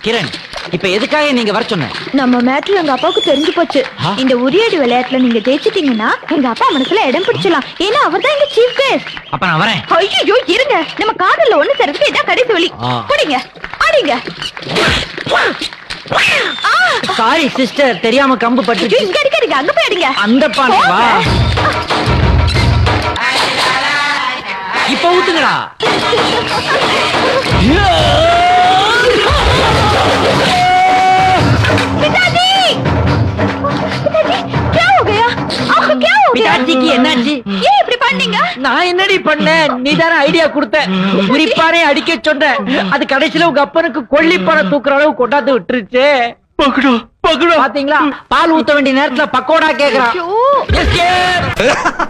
கிரண் இப்ப எதுக்காக நீங்க வர சொன்ன நம்ம மேட்ரு எங்க அப்பாவுக்கு தெரிஞ்சு போச்சு ஆ? இந்த உரியடி விளையாட்டுல நீங்க ஜெயிச்சிட்டீங்கன்னா எங்க அப்பா மனசுல இடம் பிடிச்சலாம் ஏன்னா அவர்தான் எங்க சீஃப் கெஸ்ட் அப்ப நான் வரேன் ஐயோ இருங்க நம்ம காதல்ல ஒண்ணு சேர்றதுக்கு இதான் கடைசி வழி ஆ. குடிங்க ஆடிங்க சாரி சிஸ்டர் தெரியாம கம்பு ஐயோ, பட்டு இங்க அடிக்காதீங்க அங்க போய் அடிங்க அந்த பானை வா இப்ப ஊத்துங்கடா पिताजी पिताजी क्या हो गया आपको क्या हो गया பிதாஜிக்கு என்னாச்சு ஏன் இப்படி பண்ணீங்க நான் என்னடி பண்ணேன் நீ தானே ஐடியா கொடுத்த குறிப்பானே அடிக்க சொன்ன அது கடைசியில உங்க அப்பனுக்கு கொல்லிப்பானை தூக்குற அளவு கொண்டாந்து விட்டுருச்சு பக்கடா பக்கடா பாத்தீங்களா பால் ஊத்த வேண்டிய நேரத்துல பக்கோடா கேக்குறான் ஐயோ Escape!